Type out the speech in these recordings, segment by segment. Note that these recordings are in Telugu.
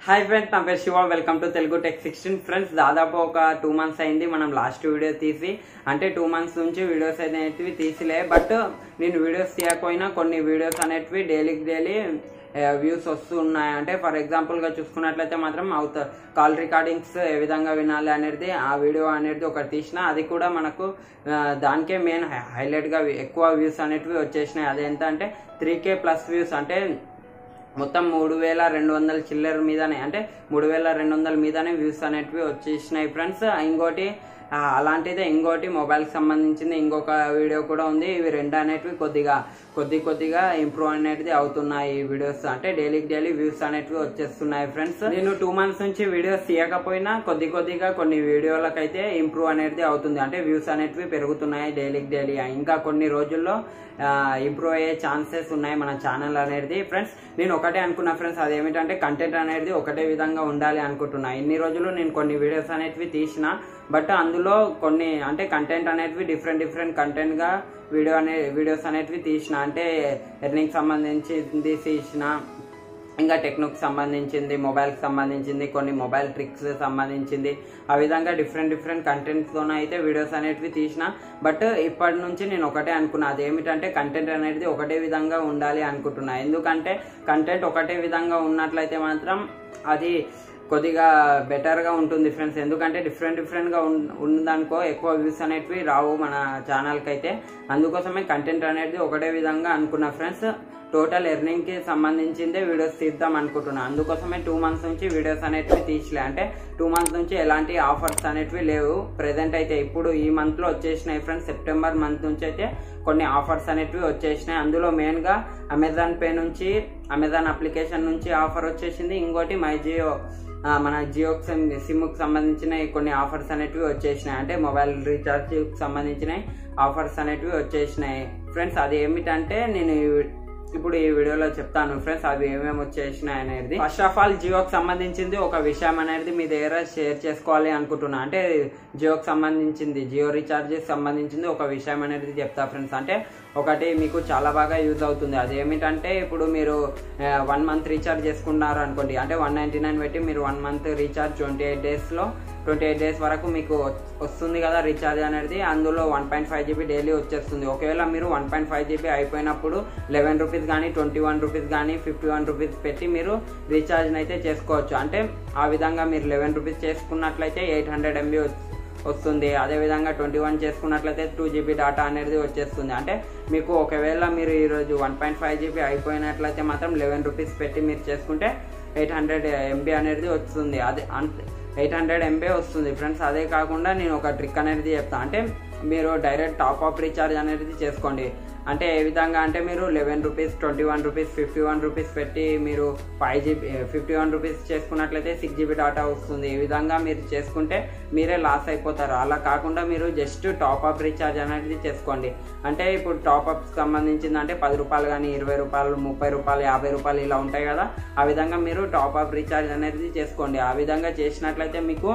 హాయ్ ఫ్రెండ్స్ నా పేరు Shiva welcome to Telugu tech sixteen friends దాదాపు ఒక టూ మంత్స్ అయింది మనం లాస్ట్ వీడియో తీసి అంటే టూ మంత్స్ నుంచి వీడియోస్ అనేటివి తీసిలే బట్ నేను వీడియోస్ తీయకపోయినా కొన్ని వీడియోస్ అనేటివి డైలీకి డైలీ వ్యూస్ వస్తున్నాయి అంటే ఫర్ ఎగ్జాంపుల్గా చూసుకున్నట్లయితే మాత్రం అవుత కాల్ రికార్డింగ్స్ ఏ విధంగా వినాలి అనేది ఆ వీడియో అనేది ఒకటి తీసిన అది కూడా మనకు ఆ, దానికే మెయిన్ హైలైట్గా ఎక్కువ వ్యూస్ అనేటివి వచ్చేసినాయి అదేంత అంటే త్రీ కే ప్లస్ వ్యూస్ అంటే మొత్తం మూడు వేల రెండు వందల చిల్లర మీదనే అంటే మూడు వేల రెండు వందల మీదనే వ్యూస్ అనేటివి వచ్చేసినాయి ఫ్రెండ్స్ ఇంకోటి ఆ, అలాంటిదే ఇంకోటి మొబైల్కి సంబంధించింది ఇంకొక వీడియో కూడా ఉంది ఇవి రెండు అనేటివి కొద్దిగా కొద్ది కొద్దిగా ఇంప్రూవ్ అనేది అవుతున్నాయి ఈ వీడియోస్ అంటే డైలీ డైలీ వ్యూస్ అనేటివి వచ్చేస్తున్నాయి ఫ్రెండ్స్ నేను టూ మంత్స్ నుంచి వీడియోస్ తీయకపోయినా కొద్ది కొద్దిగా కొన్ని వీడియోలకైతే ఇంప్రూవ్ అనేది అవుతుంది అంటే వ్యూస్ అనేటివి పెరుగుతున్నాయి డైలీ డైలీ ఇంకా కొన్ని రోజుల్లో ఇంప్రూవ్ అయ్యే ఛాన్సెస్ ఉన్నాయి మన ఛానల్ అనేది ఫ్రెండ్స్ నేను ఒకటే అనుకున్నా ఫ్రెండ్స్ అదేమిటంటే కంటెంట్ అనేది ఒకటే విధంగా ఉండాలి అనుకుంటున్నా ఇన్ని రోజులు నేను కొన్ని వీడియోస్ అనేటివి తీసిన బట్ అందులో కొన్ని అంటే కంటెంట్ అనేటివి డిఫరెంట్ డిఫరెంట్ కంటెంట్గా వీడియో అనే వీడియోస్ అనేటివి తీసిన అంటే ఎర్నింగ్ సంబంధించింది తీసిన ఇంకా టెక్నిక్ సంబంధించింది మొబైల్కి సంబంధించింది కొన్ని మొబైల్ ట్రిక్స్ సంబంధించింది ఆ విధంగా డిఫరెంట్ డిఫరెంట్ కంటెంట్తో అయితే వీడియోస్ అనేటివి తీసిన బట్ ఇప్పటి నుంచి నేను ఒకటే అనుకున్నా అదేమిటంటే కంటెంట్ అనేది ఒకటే విధంగా ఉండాలి అనుకుంటున్నా ఎందుకంటే కంటెంట్ ఒకటే విధంగా ఉన్నట్లయితే మాత్రం అది కొద్దిగా బెటర్గా ఉంటుంది ఫ్రెండ్స్ ఎందుకంటే డిఫరెంట్ డిఫరెంట్గా ఉందనుకో ఎక్కువ వ్యూస్ అనేటివి రావు మన ఛానల్కి అయితే అందుకోసమే కంటెంట్ అనేది ఒకటే విధంగా అనుకున్నా ఫ్రెండ్స్ టోటల్ ఎర్నింగ్కి సంబంధించిందే వీడియోస్ తీద్దాం అనుకుంటున్నా అందుకోసమే టూ మంత్స్ నుంచి వీడియోస్ అనేటివి తీసలే అంటే టూ మంత్స్ నుంచి ఎలాంటి ఆఫర్స్ అనేటివి లేవు ప్రెసెంట్ అయితే ఇప్పుడు ఈ మంత్లో వచ్చేసినాయి ఫ్రెండ్స్ సెప్టెంబర్ మంత్ నుంచి అయితే కొన్ని ఆఫర్స్ అనేటివి వచ్చేసినాయి అందులో మెయిన్గా అమెజాన్ పే నుంచి అమెజాన్ అప్లికేషన్ నుంచి ఆఫర్ వచ్చేసింది ఇంకోటి మై జియో ఆ, మన జియో సిమ్కి సంబంధించిన కొన్ని ఆఫర్స్ అనేటివి వచ్చేసినాయి అంటే మొబైల్ రీఛార్జ్కి సంబంధించిన ఆఫర్స్ అనేటివి వచ్చేసినాయి ఫ్రెండ్స్ అది ఏమిటంటే నేను ఈ- ఇప్పుడు ఈ వీడియోలో చెప్తాను ఫ్రెండ్స్ అవి ఏమేమి వచ్చేసినాయి అనేది ఫస్ట్ ఆఫ్ ఆల్ జియోకి సంబంధించింది ఒక విషయం అనేది మీ దగ్గర షేర్ చేసుకోవాలి అనుకుంటున్నా అంటే జియోకి సంబంధించింది జియో రీఛార్జ్కి సంబంధించింది ఒక విషయం అనేది చెప్తా ఫ్రెండ్స్ అంటే ఒకటి మీకు చాలా బాగా యూజ్ అవుతుంది అదేమిటంటే ఇప్పుడు మీరు వన్ మంత్ రీఛార్జ్ చేసుకున్నారు అనుకోండి అంటే వన్ నైంటీ నైన్ పెట్టి మీరు one month recharge twenty eight డేస్లో ట్వంటీ ఎయిట్ డేస్ వరకు మీకు వస్తుంది కదా రీఛార్జ్ అనేది అందులో one point five GB daily వచ్చేస్తుంది ఒకవేళ మీరు వన్ పాయింట్ ఫైవ్ జీబీ అయిపోయినప్పుడు లెవెన్ రూపీస్ కానీ ట్వంటీ వన్ రూపీస్ కానీ ఫిఫ్టీ వన్ రూపీస్ పెట్టి మీరు రీఛార్జ్ అయితే చేసుకోవచ్చు అంటే ఆ విధంగా మీరు లెవెన్ రూపీస్ చేసుకున్నట్లయితే ఎయిట్ హండ్రెడ్ ఎంబీ వస్తుంది అదేవిధంగా ట్వంటీ వన్ చేసుకున్నట్లయితే టూ జీబీ డేటా అనేది వచ్చేస్తుంది అంటే మీకు ఒకవేళ మీరు ఈరోజు వన్ పాయింట్ ఫైవ్ జీబీ అయిపోయినట్లయితే మాత్రం లెవెన్ రూపీస్ పెట్టి మీరు చేసుకుంటే ఎయిట్ హండ్రెడ్ ఎంబీ అనేది వస్తుంది అదే అంతే ఎయిట్ హండ్రెడ్ ఎంబీ వస్తుంది ఫ్రెండ్స్ అదే కాకుండా నేను ఒక ట్రిక్ అనేది చెప్తాను అంటే మీరు డైరెక్ట్ టాప్ అప్ రీఛార్జ్ అనేది చేసుకోండి అంటే ఏ విధంగా అంటే మీరు eleven rupees twenty one rupees fifty one rupees పెట్టి మీరు five GB fifty one rupees చేసుకున్నట్లయితే సిక్స్ జీబీ డాటా వస్తుంది ఈ విధంగా మీరు చేసుకుంటే మీరే లాస్ అయిపోతారు అలా కాకుండా మీరు జస్ట్ టాప్ అప్ రీఛార్జ్ అనేది చేసుకోండి అంటే ఇప్పుడు టాప్ అప్ సంబంధించింది అంటే పది రూపాయలు కానీ ఇరవై రూపాయలు ముప్పై రూపాయలు యాభై రూపాయలు ఇలా ఉంటాయి కదా ఆ విధంగా మీరు టాప్ అప్ రీఛార్జ్ అనేది చేసుకోండి ఆ విధంగా చేసినట్లయితే మీకు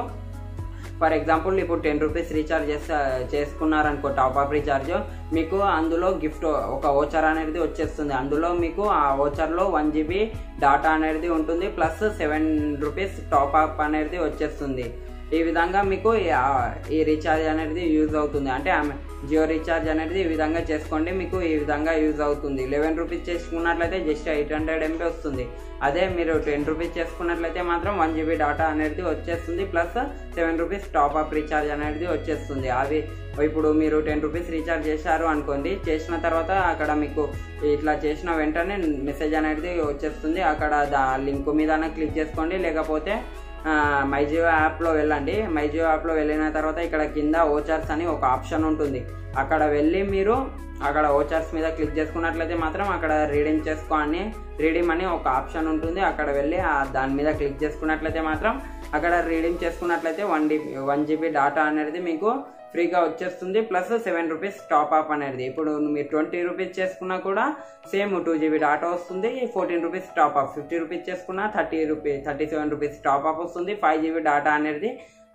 ఫర్ ఎగ్జాంపుల్ ఇప్పుడు టెన్ రూపీస్ రీఛార్జ్ చేస్తా చేసుకున్నారనుకో టాప్ అప్ రీఛార్జ్ మీకు అందులో గిఫ్ట్ ఒక ఓచర్ అనేది వచ్చేస్తుంది అందులో మీకు ఆ ఓచర్లో వన్ జీబీ డాటా అనేది ఉంటుంది plus seven rupees top up అనేది వచ్చేస్తుంది ఈ విధంగా మీకు ఈ- ఆ- ఈ రీఛార్జ్ అనేది యూజ్ అవుతుంది అంటే ఆమె జియో రీఛార్జ్ అనేది ఈ విధంగా చేసుకోండి మీకు ఈ విధంగా యూజ్ అవుతుంది లెవెన్ రూపీస్ చేసుకున్నట్లయితే జస్ట్ ఎయిట్ హండ్రెడ్ ఎంబీ వస్తుంది అదే మీరు టెన్ రూపీస్ చేసుకున్నట్లయితే మాత్రం వన్ జీబీ డాటా అనేది వచ్చేస్తుంది plus seven rupees top up recharge అనేది వచ్చేస్తుంది అవి ఇప్పుడు మీరు టెన్ రూపీస్ రీఛార్జ్ చేశారు అనుకోండి చేసిన తర్వాత అక్కడ మీకు ఇట్లా చేసిన వెంటనే మెసేజ్ అనేది వచ్చేస్తుంది అక్కడ దా లింక్ మీద క్లిక్ చేసుకోండి లేకపోతే మైజియో యాప్లో వెళ్ళండి మైజియో యాప్లో వెళ్ళిన తర్వాత ఇక్కడ కింద ఓచర్స్ అని ఒక ఆప్షన్ ఉంటుంది అక్కడ వెళ్ళి మీరు అక్కడ ఓచర్స్ మీద క్లిక్ చేసుకున్నట్లయితే మాత్రం అక్కడ రీడింగ్ చేసుకోని రీడింగ్ అని ఒక ఆప్షన్ ఉంటుంది అక్కడ వెళ్ళి ఆ దాని మీద క్లిక్ చేసుకున్నట్లయితే మాత్రం అక్కడ రీడింగ్ చేసుకున్నట్లయితే one day one GB data అనేది మీకు ఫ్రీగా వచ్చేస్తుంది plus seven rupees top up అనేది ఇప్పుడు మీరు ట్వంటీ రూపీస్ చేసుకున్నా కూడా సేమ్ టూ జీబీ డాటా వస్తుంది fourteen rupees top up fifty rupees చేసుకున్నా thirty rupees thirty seven rupees top up వస్తుంది ఫైవ్ జీబీ డాటా అనేది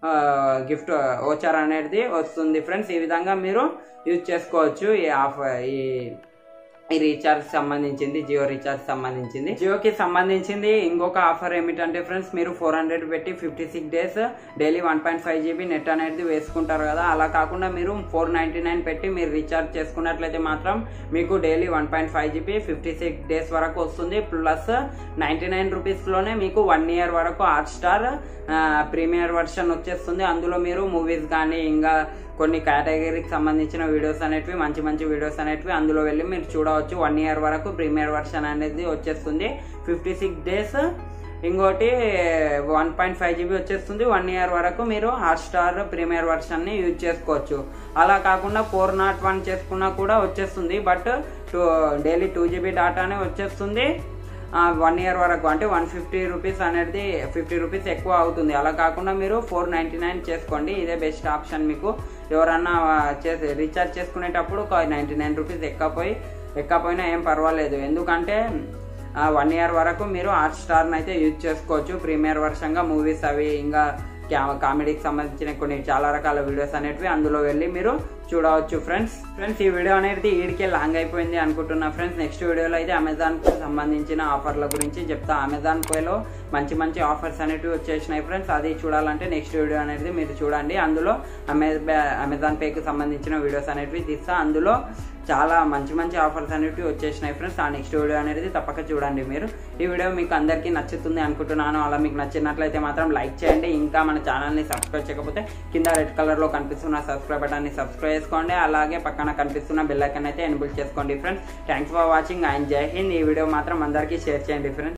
గిఫ్ట్ ఓచర్ అనేది వస్తుంది ఫ్రెండ్స్ ఈ విధంగా మీరు యూజ్ చేసుకోవచ్చు ఈ ఆఫర్ ఈ ఈ రీఛార్జ్ సంబంధించింది జియో రీఛార్జ్ సంబంధించింది జియోకి సంబంధించింది ఇంకొక ఆఫర్ ఏమిటంటే ఫ్రెండ్స్ మీరు ఫోర్ హండ్రెడ్ పెట్టి fifty six days daily one point five GB net అనేది వేసుకుంటారు కదా అలా కాకుండా మీరు ఫోర్ నైన్టీ నైన్ పెట్టి మీరు రీఛార్జ్ చేసుకున్నట్లయితే మాత్రం మీకు daily one point five GB fifty six days వరకు వస్తుంది ప్లస్ నైన్టీ నైన్ రూపీస్లోనే మీకు వన్ ఇయర్ వరకు హాట్ స్టార్ ప్రీమియర్ వర్షన్ వచ్చేస్తుంది అందులో మీరు మూవీస్ కానీ ఇంకా కొన్ని కేటగిరీకి సంబంధించిన వీడియోస్ అనేటివి మంచి మంచి వీడియోస్ అనేటివి అందులో వెళ్ళి మీరు చూడవచ్చు వన్ ఇయర్ వరకు ప్రీమియర్ వర్షన్ అనేది వచ్చేస్తుంది ఫిఫ్టీ సిక్స్ డేస్ ఇంకోటి వన్ పాయింట్ ఫైవ్ జీబీ వచ్చేస్తుంది వన్ ఇయర్ వరకు మీరు హాట్ స్టార్ ప్రీమియర్ వర్షన్ని యూజ్ చేసుకోవచ్చు అలా కాకుండా ఫోర్ నాట్ వన్ చేసుకున్నా కూడా వచ్చేస్తుంది but two daily two GB డాటానే వచ్చేస్తుంది వన్ ఇయర్ వరకు అంటే వన్ ఫిఫ్టీ రూపీస్ అనేది ఫిఫ్టీ రూపీస్ ఎక్కువ అవుతుంది అలా కాకుండా మీరు ఫోర్ నైంటీ నైన్ చేసుకోండి ఇదే బెస్ట్ ఆప్షన్ మీకు ఎవరన్నా చేసి రీఛార్జ్ చేసుకునేటప్పుడు ఒక నైంటీ నైన్ రూపీస్ ఎక్కపోయి ఎక్కపోయినా ఏం పర్వాలేదు ఎందుకంటే వన్ ఇయర్ వరకు మీరు హాట్ స్టార్ని అయితే యూజ్ చేసుకోవచ్చు ప్రీమియర్ వర్షంగా మూవీస్ అవి ఇంకా కామెడీకి సంబంధించిన కొన్ని చాలా రకాల వీడియోస్ అనేటివి అందులో వెళ్ళి మీరు చూడవచ్చు ఫ్రెండ్స్ ఫ్రెండ్స్ ఈ వీడియో అనేది ఈడికే లాంగ్ అయిపోయింది అనుకుంటున్నా ఫ్రెండ్స్ నెక్స్ట్ వీడియోలో అయితే అమెజాన్ కు సంబంధించిన ఆఫర్ల గురించి చెప్తా అమెజాన్ పేలో మంచి మంచి ఆఫర్స్ అనేటివి వచ్చేసినాయి ఫ్రెండ్స్ అది చూడాలంటే నెక్స్ట్ వీడియో అనేది మీరు చూడండి అందులో అమెజాన్ పేకి సంబంధించిన వీడియోస్ అనేటివి తీస్తా అందులో చాలా మంచి మంచి ఆఫర్స్ అనేవి వచ్చేసినాయి ఫ్రెండ్స్ ఆ నెక్స్ట్ వీడియో అనేది తప్పక చూడండి మీరు ఈ వీడియో మీకు అందరికీ నచ్చుతుంది అనుకుంటున్నాను అలా మీకు నచ్చినట్లయితే మాత్రం లైక్ చేయండి ఇంకా మన ఛానల్ని సబ్స్క్రైబ్ చేయకపోతే కింద రెడ్ కలర్లో కనిపిస్తున్న సబ్స్క్రైబ్ బటన్ని సబ్స్క్రైబ్ చేసుకోండి అలాగే పక్కన కనిపిస్తున్న బెల్ ఐకన్ అయితే ఎన్బుల్ చేసుకోండి friends thanks for watching and జై హింద్ ఈ వీడియో మాత్రం అందరికీ షేర్ చేయండి ఫ్రెండ్స్